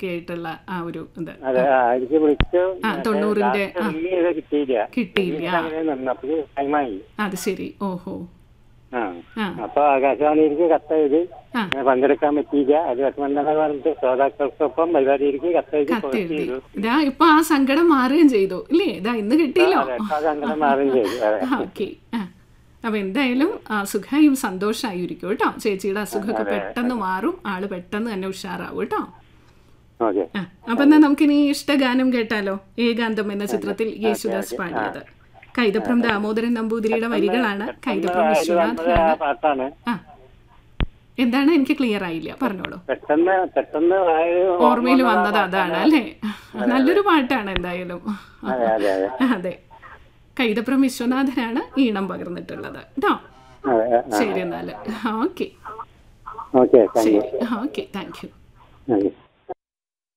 ഒക്കെ ആയിട്ടുള്ള ആ ഒരു ഇത് അതെ ആ, എനിക്ക് വിളിച്ചു ആ തൊണ്ണൂറിന്റെ ആ റിങ് ചെയ്ത് കിട്ടിയില്ല കിട്ടിയില്ല അങ്ങനെ നിന്നു അപ്പൊ ടൈമായി അത് ശരി ഓഹോ ആ ആ അപ്പൊ ആകാശവാണിയിലേക്ക് കത്തെഴുതി ആ അങ്ങനെ പങ്കെടുക്കാൻ പറ്റിയില്ല അത് വിഷമണ്ടെന്ന് പറഞ്ഞിട്ട് ശ്രോതാക്കൾക്കൊപ്പം പരിപാടിയിലേക്ക് കത്തെഴുതി പോസ്റ്റ് കത്തെഴുതി ചെയ്തു ഇതാ ഇപ്പൊ ആ സങ്കടം മാറുകയും ചെയ്തു ഇല്ലേ ഇതാ ഇന്ന് കിട്ടിയല്ലോ അതെ അപ്പൊ അത് അങ്ങനെ മാറുകയും ചെയ്തു അതെ ഓക്കെ ആ അപ്പൊ എന്തായാലും ആ, സുഖമായും സന്തോഷമായിരിക്കും കേട്ടോ ചേച്ചിയുടെ അസുഖമൊക്കെ പെട്ടെന്ന് മാറും ആള് പെട്ടെന്ന് തന്നെ ഉഷാറാവും കേട്ടോ ഓക്കെ ആ അപ്പൊ എന്നാ നമുക്കിനി ഇഷ്ടഗാനം കേട്ടാലോ ഏകാന്തം എന്ന ചിത്രത്തിൽ യേശുദാസ് പാടിയത് കൈതപ്രം ദാമോദരൻ നമ്പൂതിരിയുടെ വരികളാണ് കൈതപ്രം ആ വിശ്വനാഥനാണ് പാട്ടാണ് ആ എന്താണ് എനിക്ക് ക്ലിയർ ആയില്ല പറഞ്ഞോളൂ പെട്ടെന്ന് പെട്ടെന്ന് വായ- ഓർമ്മയിൽ വന്നത് അതാണ് അല്ലേ നല്ലൊരു പാട്ടാണ് എന്തായാലും അതെ അതെ അതെ അതെ കൈതപ്രം വിശ്വനാഥനാണ് ഈണം പകർന്നിട്ടുള്ളത് കേട്ടോ അതെ ആ, ശരി എന്നാല് ഓക്കെ ഓക്കെ താങ്ക് യു ശരി ഓക്കെ താങ്ക് യു ഓക്കെ